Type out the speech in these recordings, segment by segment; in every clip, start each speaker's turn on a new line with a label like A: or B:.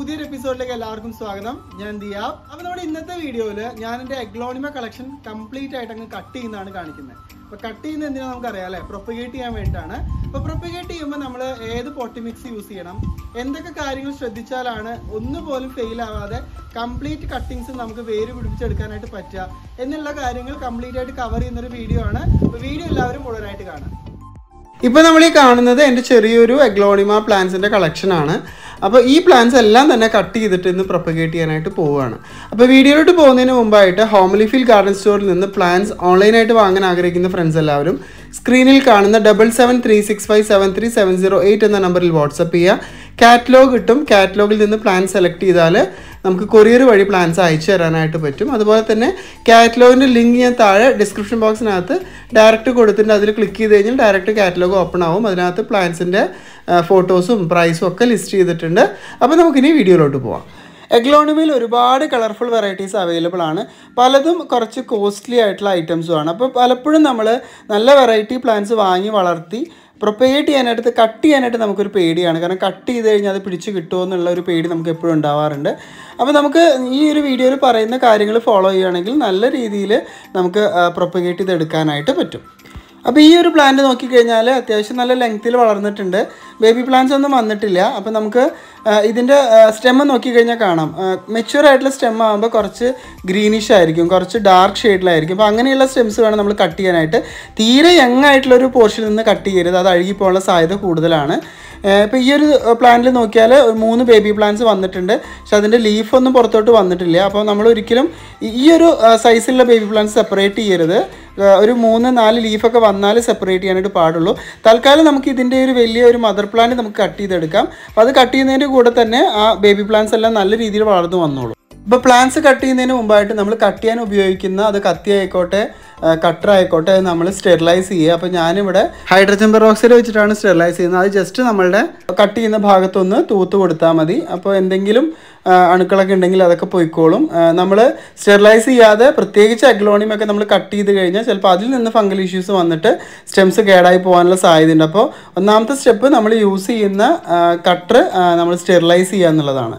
A: പുതിയൊരു എപ്പിസോഡിലേക്ക് എല്ലാവർക്കും സ്വാഗതം ഞാൻ ദിയാബ് അപ്പൊ നമ്മുടെ ഇന്നത്തെ വീഡിയോയില് ഞാൻ എന്റെ എഗ്ലോണിമ കളക്ഷൻ കംപ്ലീറ്റ് ആയിട്ട് അങ്ങ് കട്ട് ചെയ്യുന്നതാണ് കാണിക്കുന്നത് അപ്പൊ കട്ട് ചെയ്യുന്ന എന്തിനാ നമുക്കറിയാം അല്ലെ പ്രൊപ്പഗേറ്റ് ചെയ്യാൻ വേണ്ടിയിട്ടാണ് അപ്പൊ പ്രൊപ്പഗേറ്റ് ചെയ്യുമ്പോൾ നമ്മൾ ഏത് പൊട്ടി മിക്സ് യൂസ് ചെയ്യണം എന്തൊക്കെ കാര്യങ്ങൾ ശ്രദ്ധിച്ചാലാണ് ഒന്നുപോലും ഫെയിൽ ആവാതെ കംപ്ലീറ്റ് കട്ടിങ്സ് നമുക്ക് വേര് പിടിപ്പിച്ചെടുക്കാനായിട്ട് പറ്റുക എന്നുള്ള കാര്യങ്ങൾ കംപ്ലീറ്റ് ആയിട്ട് കവർ ചെയ്യുന്ന ഒരു വീഡിയോ ആണ് അപ്പൊ വീഡിയോ എല്ലാവരും മുഴുവനായിട്ട് കാണാം ഇപ്പൊ നമ്മൾ ഈ കാണുന്നത് എൻ്റെ ചെറിയൊരു എഗ്ലോണിമ പ്ലാന്റ്സിന്റെ കളക്ഷൻ ആണ് അപ്പോൾ ഈ പ്ലാന്റ്സ് എല്ലാം തന്നെ കട്ട് ചെയ്തിട്ട് ഇന്ന് പ്രൊപ്പഗേറ്റ് ചെയ്യാനായിട്ട് പോവുകയാണ് അപ്പോൾ വീഡിയോയിലോട്ട് പോകുന്നതിന് മുമ്പായിട്ട് ഹോംലി ഫീൽ ഗാർഡൻ സ്റ്റോറിൽ നിന്ന് പ്ലാന്റ്സ് ഓൺലൈനായിട്ട് വാങ്ങാൻ ആഗ്രഹിക്കുന്ന ഫ്രണ്ട്സ് എല്ലാവരും സ്ക്രീനിൽ കാണുന്ന double seven three six five seven three seven zero eight എന്ന നമ്പറിൽ വാട്സപ്പ് ചെയ്യുക കാറ്റലോഗ് കിട്ടും കാറ്റലോഗിൽ നിന്ന് പ്ലാൻ സെലക്ട് ചെയ്താൽ നമുക്ക് കൊറിയർ വഴി പ്ലാൻസ് അയച്ചു തരാനായിട്ട് പറ്റും അതുപോലെ തന്നെ കാറ്റലോഗിൻ്റെ ലിങ്ക് ഞാൻ താഴെ ഡിസ്ക്രിപ്ഷൻ ബോക്സിനകത്ത് ഡയറക്റ്റ് കൊടുത്തിട്ട് അതിൽ ക്ലിക്ക് ചെയ്ത് കഴിഞ്ഞാൽ ഡയറക്റ്റ് കാറ്റലോഗ് ഓപ്പൺ ആവും അതിനകത്ത് പ്ലാൻസിൻ്റെ ഫോട്ടോസും പ്രൈസും ഒക്കെ ലിസ്റ്റ് ചെയ്തിട്ടുണ്ട് അപ്പോൾ നമുക്കിനി വീഡിയോയിലോട്ട് പോവാം എഗ്ലോണിമയിൽ ഒരുപാട് കളർഫുൾ വെറൈറ്റീസ് അവൈലബിൾ ആണ് പലതും കുറച്ച് കോസ്റ്റ്ലി ആയിട്ടുള്ള ഐറ്റംസും ആണ് അപ്പോൾ പലപ്പോഴും നമ്മൾ നല്ല വെറൈറ്റി പ്ലാന്റ്സ് വാങ്ങി വളർത്തി പ്രൊപ്പഗേറ്റ് ചെയ്യാനായിട്ട് കട്ട് ചെയ്യാനായിട്ട് നമുക്കൊരു പേടിയാണ് കാരണം കട്ട് ചെയ്ത് കഴിഞ്ഞാൽ അത് പിടിച്ച് കിട്ടുമോ എന്നുള്ള ഒരു പേടി നമുക്ക് എപ്പോഴും ഉണ്ടാവാറുണ്ട് അപ്പോൾ നമുക്ക് ഈ ഒരു വീഡിയോയിൽ പറയുന്ന കാര്യങ്ങൾ ഫോളോ ചെയ്യുകയാണെങ്കിൽ നല്ല രീതിയിൽ നമുക്ക് പ്രൊപ്പഗേറ്റ് ചെയ്തെടുക്കാനായിട്ട് പറ്റും അപ്പോൾ ഈ ഒരു പ്ലാന്റ് നോക്കിക്കഴിഞ്ഞാൽ അത്യാവശ്യം നല്ല ലെങ്ത്തിൽ വളർന്നിട്ടുണ്ട് ബേബി പ്ലാന്റ്സ് ഒന്നും വന്നിട്ടില്ല അപ്പോൾ നമുക്ക് ഇതിൻ്റെ സ്റ്റെമ്മ് നോക്കിക്കഴിഞ്ഞാൽ കാണാം മെച്യൂർ ആയിട്ടുള്ള സ്റ്റെം ആകുമ്പോൾ കുറച്ച് ഗ്രീനിഷ് ആയിരിക്കും കുറച്ച് ഡാർക്ക് ഷെയ്ഡിലായിരിക്കും അപ്പോൾ അങ്ങനെയുള്ള സ്റ്റെംസ് വേണം നമ്മൾ കട്ട് ചെയ്യാനായിട്ട് തീരെ യങ് ആയിട്ടുള്ള ഒരു പോർഷനിൽ നിന്ന് കട്ട് ചെയ്യരുത് അത് അഴുകിപ്പോകാനുള്ള സാധ്യത കൂടുതലാണ് ഇപ്പോൾ ഈ ഒരു പ്ലാന്റിൽ നോക്കിയാൽ ഒരു മൂന്ന് ബേബി പ്ലാന്റ്സ് വന്നിട്ടുണ്ട് പക്ഷെ അതിൻ്റെ ലീഫൊന്നും പുറത്തോട്ട് വന്നിട്ടില്ല അപ്പോൾ നമ്മൾ ഒരിക്കലും ഈ ഒരു സൈസിലുള്ള ബേബി പ്ലാന്റ്സ് സെപ്പറേറ്റ് ചെയ്യരുത് ഒരു മൂന്ന് നാല് ലീഫൊക്കെ വന്നാൽ സെപ്പറേറ്റ് ചെയ്യാനായിട്ട് പാടുള്ളൂ തൽക്കാലം നമുക്ക് ഇതിൻ്റെ ഒരു വലിയ ഒരു മദർ പ്ലാന്റ് നമുക്ക് കട്ട് ചെയ്തെടുക്കാം അപ്പോൾ അത് കട്ട് ചെയ്യുന്നതിൻ്റെ കൂടെ തന്നെ ആ ബേബി പ്ലാന്റ്സ് എല്ലാം നല്ല രീതിയിൽ വളർന്നു വന്നോളൂ ഇപ്പോൾ പ്ലാന്റ്സ് കട്ട് ചെയ്യുന്നതിന് മുമ്പായിട്ട് നമ്മൾ കട്ട് ചെയ്യാൻ ഉപയോഗിക്കുന്ന അത് കത്തി ആയിക്കോട്ടെ കട്ടർ ആയിക്കോട്ടെ നമ്മൾ സ്റ്റെറിലൈസ് ചെയ്യുക അപ്പോൾ ഞാനിവിടെ ഹൈഡ്രജൻ പെറോക്സൈഡ് വെച്ചിട്ടാണ് സ്റ്റെറിലൈസ് ചെയ്യുന്നത് അത് ജസ്റ്റ് നമ്മളുടെ കട്ട് ചെയ്യുന്ന ഭാഗത്തൊന്ന് തൂത്ത് കൊടുത്താൽ മതി അപ്പോൾ എന്തെങ്കിലും അണുക്കളൊക്കെ ഉണ്ടെങ്കിൽ അതൊക്കെ പോയിക്കോളും നമ്മൾ സ്റ്റെറിലൈസ് ചെയ്യാതെ പ്രത്യേകിച്ച് അഗ്ലോണിമൊക്കെ നമ്മൾ കട്ട് ചെയ്ത് കഴിഞ്ഞാൽ ചിലപ്പോൾ അതിൽ നിന്ന് ഫംഗൽ ഇഷ്യൂസ് വന്നിട്ട് സ്റ്റെംസ് കേടായി പോകാനുള്ള സാധ്യതയുണ്ട് അപ്പോൾ ഒന്നാമത്തെ സ്റ്റെപ്പ് നമ്മൾ യൂസ് ചെയ്യുന്ന കട്ടർ നമ്മൾ സ്റ്റെറിലൈസ് ചെയ്യുക എന്നുള്ളതാണ്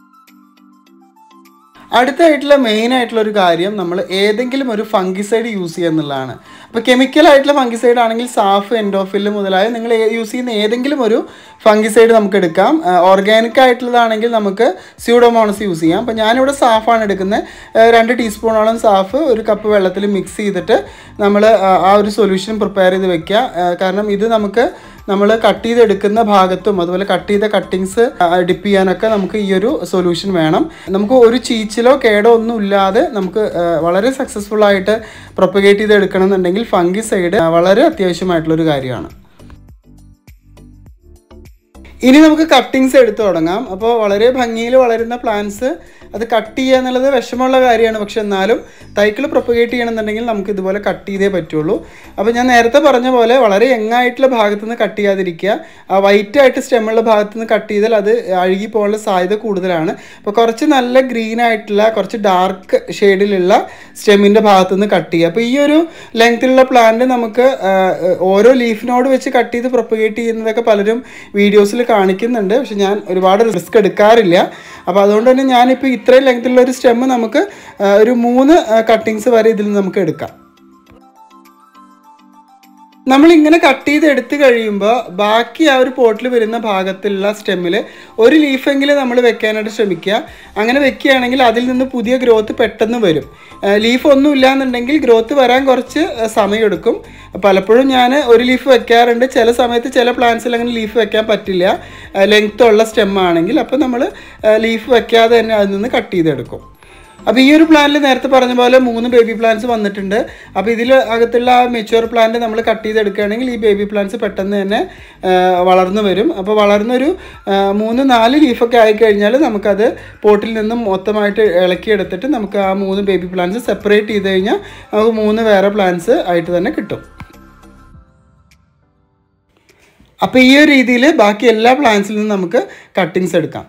A: അടുത്തായിട്ടുള്ള മെയിൻ ആയിട്ടുള്ള ഒരു കാര്യം നമ്മൾ ഏതെങ്കിലും ഒരു ഫംഗിസൈഡ് യൂസ് ചെയ്യുക എന്നുള്ളതാണ് അപ്പോൾ കെമിക്കൽ ആയിട്ടുള്ള ഫംഗിസൈഡ് ആണെങ്കിൽ സാഫ് എൻഡോഫിൽ മുതലായ നിങ്ങൾ യൂസ് ചെയ്യുന്ന ഏതെങ്കിലും ഒരു ഫംഗിസൈഡ് നമുക്ക് എടുക്കാം ഓർഗാനിക് ആയിട്ടുള്ളതാണെങ്കിൽ നമുക്ക് സ്യൂഡോമോണസ് യൂസ് ചെയ്യാം അപ്പോൾ ഞാനിവിടെ സാഫാണ് എടുക്കുന്നത് രണ്ട് ടീസ്പൂണോളം സാഫ് ഒരു കപ്പ് വെള്ളത്തിൽ മിക്സ് ചെയ്തിട്ട് നമ്മൾ ആ ഒരു സൊല്യൂഷൻ പ്രിപ്പയർ ചെയ്ത് വെക്കുക കാരണം ഇത് നമുക്ക് നമ്മൾ കട്ട് ചെയ്തെടുക്കുന്ന ഭാഗത്തും അതുപോലെ കട്ട് ചെയ്ത കട്ടിങ്സ് ഡിപ്പ് ചെയ്യാനൊക്കെ നമുക്ക് ഈ ഒരു സൊല്യൂഷൻ വേണം നമുക്ക് ഒരു ചീച്ചിലോ കേടോ ഒന്നും ഇല്ലാതെ നമുക്ക് വളരെ സക്സസ്ഫുൾ ആയിട്ട് പ്രൊപ്പഗേറ്റ് ചെയ്ത് എടുക്കണം എന്നുണ്ടെങ്കിൽ ഫംഗിസൈഡ് വളരെ അത്യാവശ്യമായിട്ടുള്ളൊരു കാര്യമാണ് ഇനി നമുക്ക് കട്ടിങ്സ് എടുത്തു തുടങ്ങാം അപ്പോൾ വളരെ ഭംഗിയിൽ വളരുന്ന പ്ലാന്റ്സ് അത് കട്ട് ചെയ്യുക എന്നുള്ളത് വിഷമമുള്ള കാര്യമാണ് പക്ഷെ എന്നാലും തൈക്കിൾ പ്രൊപ്പഗേറ്റ് ചെയ്യണമെന്നുണ്ടെങ്കിൽ നമുക്ക് ഇതുപോലെ കട്ട് ചെയ്തേ പറ്റുള്ളൂ അപ്പോൾ ഞാൻ നേരത്തെ പറഞ്ഞ പോലെ വളരെ യങ്ങായിട്ടുള്ള ഭാഗത്തു നിന്ന് കട്ട് ചെയ്യാതിരിക്കുക ആ വൈറ്റ് ആയിട്ട് സ്റ്റെമ്മുള്ള ഭാഗത്തു നിന്ന് കട്ട് ചെയ്താൽ അത് അഴുകി പോകാനുള്ള സാധ്യത കൂടുതലാണ് അപ്പോൾ കുറച്ച് നല്ല ഗ്രീൻ ആയിട്ടുള്ള കുറച്ച് ഡാർക്ക് ഷെയ്ഡിലുള്ള സ്റ്റെമ്മിൻ്റെ ഭാഗത്തു നിന്ന് കട്ട് ചെയ്യുക അപ്പോൾ ഈ ഒരു ലെങ്ത്തിലുള്ള പ്ലാന്റ് നമുക്ക് ഓരോ ലീഫിനോട് വെച്ച് കട്ട് ചെയ്ത് പ്രൊപ്പഗേറ്റ് ചെയ്യുന്നതൊക്കെ പലരും വീഡിയോസിൽ കാണിക്കുന്നുണ്ട് പക്ഷെ ഞാൻ ഒരുപാട് റിസ്ക് എടുക്കാറില്ല അപ്പോൾ അതുകൊണ്ട് തന്നെ ഞാനിപ്പോൾ ഇത്രയും ലെങ്ത്തിലുള്ള ഒരു സ്റ്റെമ്മ് നമുക്ക് ഒരു മൂന്ന് കട്ടിങ്സ് വരെ ഇതിൽ നിന്ന് നമുക്ക് എടുക്കാം നമ്മൾ ഇങ്ങനെ കട്ട് ചെയ്ത് എടുത്തു കഴിയുമ്പോൾ ബാക്കി ആ ഒരു പോട്ടിൽ വരുന്ന ഭാഗത്തുള്ള സ്റ്റെമ്മിൽ ഒരു ലീഫെങ്കിലും നമ്മൾ വെക്കാനായിട്ട് ശ്രമിക്കുക അങ്ങനെ വെക്കുകയാണെങ്കിൽ അതിൽ നിന്ന് പുതിയ ഗ്രോത്ത് പെട്ടെന്ന് വരും ലീഫ് ഒന്നും ഇല്ലാന്നുണ്ടെങ്കിൽ ഗ്രോത്ത് വരാൻ കുറച്ച് സമയമെടുക്കും പലപ്പോഴും ഞാൻ ഒരു ലീഫ് വെക്കാറുണ്ട് ചില സമയത്ത് ചില പ്ലാന്റ്സിൽ അങ്ങനെ ലീഫ് വെക്കാൻ പറ്റില്ല ലെങ്ത് ഉള്ള സ്റ്റെം ആണെങ്കിൽ അപ്പോൾ നമ്മൾ ലീഫ് വെക്കാതെ തന്നെ അതിൽ നിന്ന് കട്ട് ചെയ്തെടുക്കും അപ്പോൾ ഈ ഒരു പ്ലാന്റിൽ നേരത്തെ പറഞ്ഞ പോലെ മൂന്ന് ബേബി പ്ലാന്റ്സ് വന്നിട്ടുണ്ട് അപ്പോൾ ഇതിൽ അകത്തുള്ള ആ മെച്ചുവർ പ്ലാന്റ് നമ്മൾ കട്ട് ചെയ്തെടുക്കുകയാണെങ്കിൽ ഈ ബേബി പ്ലാന്റ്സ് പെട്ടെന്ന് തന്നെ വളർന്നു വരും അപ്പോൾ വളർന്നൊരു മൂന്ന് നാല് ലീഫൊക്കെ ആയിക്കഴിഞ്ഞാൽ നമുക്കത് പോട്ടിൽ നിന്നും മൊത്തമായിട്ട് ഇളക്കിയെടുത്തിട്ട് നമുക്ക് ആ മൂന്ന് ബേബി പ്ലാന്റ്സ് സെപ്പറേറ്റ് ചെയ്ത് കഴിഞ്ഞാൽ നമുക്ക് മൂന്ന് വേറെ പ്ലാന്റ്സ് ആയിട്ട് തന്നെ കിട്ടും അപ്പോൾ ഈ ഒരു രീതിയിൽ ബാക്കി എല്ലാ പ്ലാന്റ്സിൽ നിന്നും നമുക്ക് കട്ടിങ്സ് എടുക്കാം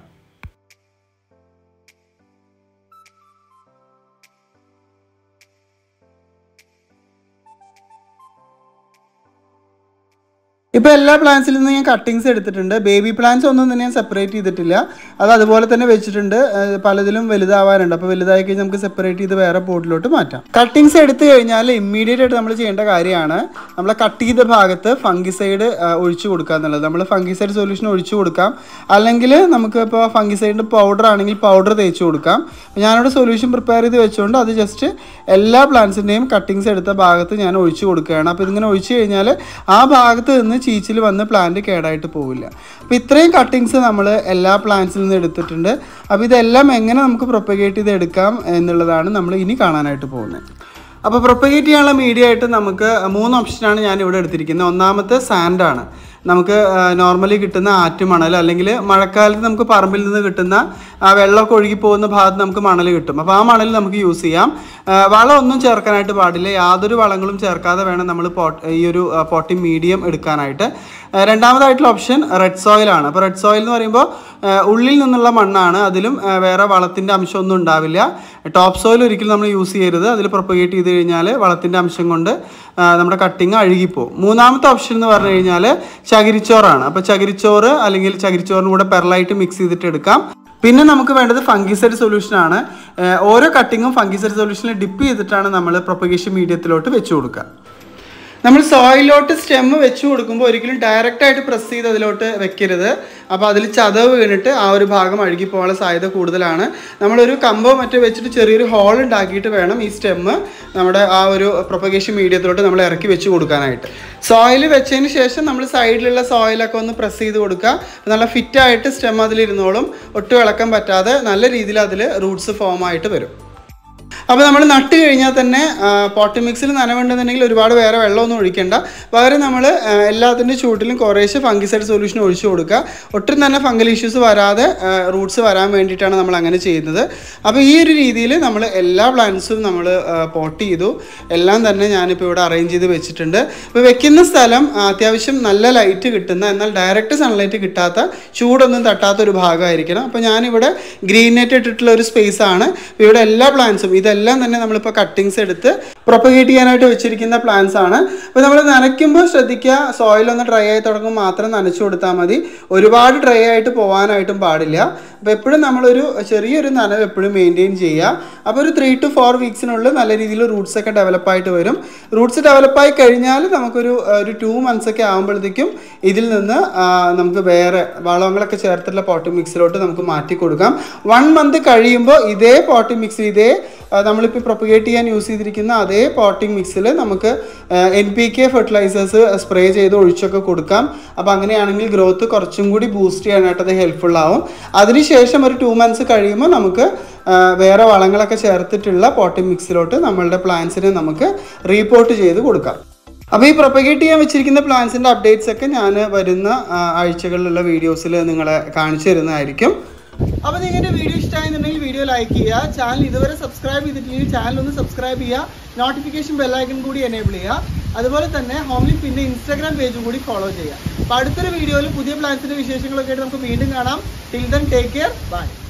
A: ഇപ്പോൾ എല്ലാ പ്ലാന്റ്സിൽ നിന്ന് ഞാൻ കട്ടിങ്സ് എടുത്തിട്ടുണ്ട് ബേബി പ്ലാന്റ്സ് ഒന്നും തന്നെ ഞാൻ സെപ്പറേറ്റ് ചെയ്തിട്ടില്ല അത് അതുപോലെ തന്നെ വെച്ചിട്ടുണ്ട് ഏഹ് പലതിലും വലുതാവാറുണ്ട് അപ്പോൾ വലുതായി കഴിഞ്ഞാൽ നമുക്ക് സെപ്പറേറ്റ് ചെയ്ത് വേറെ പോട്ടിലോട്ട് മാറ്റാം കട്ടിങ്സ് എടുത്തു കഴിഞ്ഞാൽ ഇമ്മീഡിയറ്റ് ആയിട്ട് നമ്മൾ ചെയ്യേണ്ട കാര്യമാണ് നമ്മൾ കട്ട് ചെയ്ത ഭാഗത്ത് ഫംഗിസൈഡ് ഒഴിച്ചു കൊടുക്കുക എന്നുള്ളത് നമ്മൾ ഫംഗിസൈഡ് സൊല്യൂഷൻ ഒഴിച്ചു കൊടുക്കാം അല്ലെങ്കിൽ നമുക്ക് ഇപ്പോൾ ഫംഗിസൈഡിൻ്റെ പൗഡർ ആണെങ്കിൽ പൗഡർ തേച്ച് കൊടുക്കാം ഞാനിവിടെ സൊല്യൂഷൻ പ്രിപ്പയർ ചെയ്ത് വെച്ചുകൊണ്ട് അത് ജസ്റ്റ് എല്ലാ പ്ലാന്റ്സിൻ്റെയും കട്ടിങ്സ് എടുത്ത ഭാഗത്ത് ഞാൻ ഒഴിച്ചു കൊടുക്കുകയാണ് അപ്പോൾ ഇതിങ്ങനെ ഒഴിച്ചു കഴിഞ്ഞാൽ ആ ഭാഗത്ത് നിന്ന് ചീച്ചിൽ വന്ന് പ്ലാന്റ് കേടായിട്ട് പോവില്ല അപ്പോൾ ഇത്രയും കട്ടിങ്സ് നമ്മൾ എല്ലാ പ്ലാന്റ്സിൽ നിന്ന് എടുത്തിട്ടുണ്ട് അപ്പോൾ ഇതെല്ലാം എങ്ങനെ നമുക്ക് പ്രൊപ്പഗേറ്റ് ചെയ്ത് എടുക്കാം എന്നുള്ളതാണ് നമ്മൾ ഇനി കാണാനായിട്ട് പോകുന്നത് അപ്പോൾ പ്രൊപ്പഗേറ്റ് ചെയ്യാനുള്ള മീഡിയ ആയിട്ട് നമുക്ക് മൂന്ന് ഓപ്ഷനാണ് ഞാൻ ഇവിടെ എടുത്തിരിക്കുന്നത് ഒന്നാമത്തെ സാൻഡാണ് നമുക്ക് നോർമലി കിട്ടുന്ന ആറ്റുമണൽ അല്ലെങ്കിൽ മഴക്കാലത്ത് നമുക്ക് പറമ്പിൽ നിന്ന് കിട്ടുന്ന ആ വെള്ളമൊക്കെ ഒഴുകി പോകുന്ന ഭാഗത്ത് നമുക്ക് മണൽ കിട്ടും അപ്പോൾ ആ മണൽ നമുക്ക് യൂസ് ചെയ്യാം ആ, വളം ഒന്നും ചേർക്കാനായിട്ട് പാടില്ല യാതൊരു വളങ്ങളും ചേർക്കാതെ വേണം നമ്മൾ പോട്ട് ഈ ഒരു പോട്ടി മീഡിയം എടുക്കാനായിട്ട് ആ, രണ്ടാമതായിട്ടുള്ള ഓപ്ഷൻ റെഡ് സോയിലാണ് അപ്പോൾ റെഡ് സോയിൽ എന്ന് പറയുമ്പോൾ ആ, ഉള്ളിൽ നിന്നുള്ള മണ്ണാണ് അതിലും ആ, വേറെ വളത്തിൻ്റെ അംശമൊന്നും ഉണ്ടാവില്ല ടോപ്പ് സോയിൽ ഒരിക്കലും നമ്മൾ യൂസ് ചെയ്യരുത് അതിൽ പ്രൊപ്പഗേറ്റ് ചെയ്ത് കഴിഞ്ഞാൽ വളത്തിൻ്റെ അംശം കൊണ്ട് ആ, നമ്മുടെ കട്ടിങ് അഴുകിപ്പോവും മൂന്നാമത്തെ ഓപ്ഷൻ എന്ന് പറഞ്ഞു കഴിഞ്ഞാൽ ചകിരിച്ചോറാണ് അപ്പോൾ ചകിരിച്ചോറ് അല്ലെങ്കിൽ ചകിരിച്ചോറിന് കൂടെ പെർലായിട്ട് മിക്സ് ചെയ്തിട്ട് എടുക്കാം പിന്നെ നമുക്ക് വേണ്ടത് ഫംഗിസൈഡ് സൊല്യൂഷൻ ആണ് ഏഹ് ഓരോ കട്ടിങ്ങും ഫംഗിസൈഡ് സൊല്യൂഷനിൽ ഡിപ്പ് ചെയ്തിട്ടാണ് നമ്മൾ പ്രൊപ്പഗേഷൻ മീഡിയത്തിലോട്ട് വെച്ച് കൊടുക്കുക നമ്മൾ സോയിലോട്ട് സ്റ്റെം വെച്ച് കൊടുക്കുമ്പോൾ ഒരിക്കലും ഡയറക്റ്റ് ആയിട്ട് പ്രസ് ചെയ്ത് അതിലോട്ട് വെക്കരുത് അപ്പോൾ അതിൽ ചതവ് വീണിട്ട് ആ ഒരു ഭാഗം അഴുകി പോകാനുള്ള സാധ്യത കൂടുതലാണ് നമ്മളൊരു കമ്പോ മറ്റോ വെച്ചിട്ട് ചെറിയൊരു ഹോൾ ഉണ്ടാക്കിയിട്ട് വേണം ഈ സ്റ്റെമ്മ് നമ്മുടെ ആ ഒരു പ്രൊപ്പഗേഷൻ മീഡിയത്തിലോട്ട് നമ്മൾ ഇറക്കി വെച്ച് കൊടുക്കാനായിട്ട് സോയിൽ വെച്ചതിന് ശേഷം നമ്മൾ സൈഡിലുള്ള സോയിലൊക്കെ ഒന്ന് പ്രസ് ചെയ്ത് കൊടുക്കുക നല്ല ഫിറ്റായിട്ട് സ്റ്റെം അതിലിരുന്നോളും ഒട്ടും ഇളക്കം പറ്റാതെ നല്ല രീതിയിൽ അതിൽ റൂട്ട്സ് ഫോം ആയിട്ട് വരും അപ്പോൾ നമ്മൾ നട്ട് കഴിഞ്ഞാൽ തന്നെ പോട്ടി മിക്സിൽ നനവുണ്ടെന്നുണ്ടെങ്കിൽ ഒരുപാട് വേറെ വെള്ളമൊന്നും ഒഴിക്കേണ്ട പകരം നമ്മൾ എല്ലാത്തിൻ്റെ ചൂട്ടിലും കുറേശ്ശെ ഫംഗിസൈഡ് സൊല്യൂഷൻ ഒഴിച്ചു കൊടുക്കുക ഒട്ടും തന്നെ ഫംഗൽ ഇഷ്യൂസ് വരാതെ റൂട്ട്സ് വരാൻ വേണ്ടിയിട്ടാണ് നമ്മൾ അങ്ങനെ ചെയ്യുന്നത് അപ്പോൾ ഈ ഒരു രീതിയിൽ നമ്മൾ എല്ലാ പ്ലാന്റ്സും നമ്മൾ പോട്ട് ചെയ്തു എല്ലാം തന്നെ ഞാനിപ്പോൾ ഇവിടെ അറേഞ്ച് ചെയ്ത് വെച്ചിട്ടുണ്ട് ഇപ്പോൾ വെക്കുന്ന സ്ഥലം ആ, അത്യാവശ്യം നല്ല ലൈറ്റ് കിട്ടുന്ന എന്നാൽ ഡയറക്റ്റ് സൺലൈറ്റ് കിട്ടാത്ത ചൂടൊന്നും തട്ടാത്ത ഒരു ഭാഗമായിരിക്കണം അപ്പോൾ ഞാനിവിടെ ഗ്രീൻ നെറ്റ് ഇട്ടിട്ടുള്ള ഒരു സ്പേസ് ആണ് ഇപ്പോൾ ഇവിടെ എല്ലാ പ്ലാന്റ്സും ഇതെല്ലാം തന്നെ നമ്മളിപ്പോൾ കട്ടിങ്സ് എടുത്ത് പ്രൊപ്പഗേറ്റ് ചെയ്യാനായിട്ട് വെച്ചിരിക്കുന്ന പ്ലാന്റ്സ് ആണ് അപ്പോൾ നമ്മൾ നനയ്ക്കുമ്പോൾ ശ്രദ്ധിക്കുക സോയിൽ ഒന്ന് ഡ്രൈ ആയി തുടങ്ങുമ്പോൾ മാത്രം നനച്ചു കൊടുത്താൽ മതി ഒരുപാട് ഡ്രൈ ആയിട്ട് പോകാനായിട്ടും പാടില്ല അപ്പോൾ എപ്പോഴും നമ്മളൊരു ചെറിയൊരു നനവ് എപ്പോഴും മെയിൻറ്റെയിൻ ചെയ്യുക അപ്പോൾ ഒരു ത്രീ ടു ഫോർ വീക്സിനുള്ളിൽ നല്ല രീതിയിൽ റൂട്ട്സ് ഒക്കെ ഡെവലപ്പ് ആയിട്ട് വരും റൂട്ട്സ് ഡെവലപ്പായി കഴിഞ്ഞാൽ നമുക്കൊരു ആ, ഒരു ടു മന്ത്സ് ഒക്കെ ആകുമ്പോഴത്തേക്കും ഇതിൽ നിന്ന് ആ, നമുക്ക് വേറെ വളങ്ങളൊക്കെ ചേർത്തിട്ടുള്ള പോട്ടി മിക്സിലോട്ട് നമുക്ക് മാറ്റി കൊടുക്കാം വൺ മന്ത് കഴിയുമ്പോൾ ഇതേ പോട്ടി മിക്സ് ഇതേ ആ, നമ്മളിപ്പോൾ പ്രൊപ്പഗേറ്റ് ചെയ്യാൻ യൂസ് ചെയ്തിരിക്കുന്ന അതേ പോട്ടിംഗ് മിക്സിൽ നമുക്ക് N P K fertilisers spray ചെയ്ത് ഒഴിച്ചൊക്കെ കൊടുക്കാം അപ്പോൾ അങ്ങനെയാണെങ്കിൽ ഗ്രോത്ത് കുറച്ചും കൂടി ബൂസ്റ്റ് ചെയ്യാനായിട്ട് അത് ഹെൽപ്ഫുൾ ആവും അതിനുശേഷം ഒരു ടു മന്ത്സ് കഴിയുമ്പോൾ നമുക്ക് ആ, വേറെ വളങ്ങളൊക്കെ ചേർത്തിട്ടുള്ള പോട്ടിംഗ് മിക്സിലോട്ട് നമ്മളുടെ പ്ലാന്റ്സിനെ നമുക്ക് റീപോർട്ട് ചെയ്ത് കൊടുക്കാം അപ്പോൾ ഈ പ്രൊപ്പഗേറ്റ് ചെയ്യാൻ വെച്ചിരിക്കുന്ന പ്ലാന്റ്സിൻ്റെ അപ്ഡേറ്റ്സ് ഒക്കെ ഞാൻ വരുന്ന ആ, ആഴ്ചകളിലുള്ള വീഡിയോസിൽ നിങ്ങളെ കാണിച്ചു തരുന്നതായിരിക്കും അപ്പോൾ നിങ്ങളുടെ വീഡിയോ ഇഷ്ടമായെന്നുണ്ടെങ്കിൽ വീഡിയോ ലൈക്ക് ചെയ്യുക ചാനൽ ഇതുവരെ സബ്സ്ക്രൈബ് ചെയ്തിട്ടില്ലെങ്കിൽ ചാനൽ ഒന്ന് സബ്സ്ക്രൈബ് ചെയ്യുക നോട്ടിഫിക്കേഷൻ ബെല്ലൈക്കൺ കൂടി എനേബിൾ ചെയ്യുക അതുപോലെ തന്നെ ഹോംലി പിന്നെ ഇൻസ്റ്റാഗ്രാം പേജും കൂടി ഫോളോ ചെയ്യുക അപ്പോൾ അടുത്തൊരു വീഡിയോയിൽ പുതിയ പ്ലാൻസിൻ്റെ വിശേഷങ്ങളൊക്കെ ആയിട്ട് നമുക്ക് വീണ്ടും കാണാം till then take care by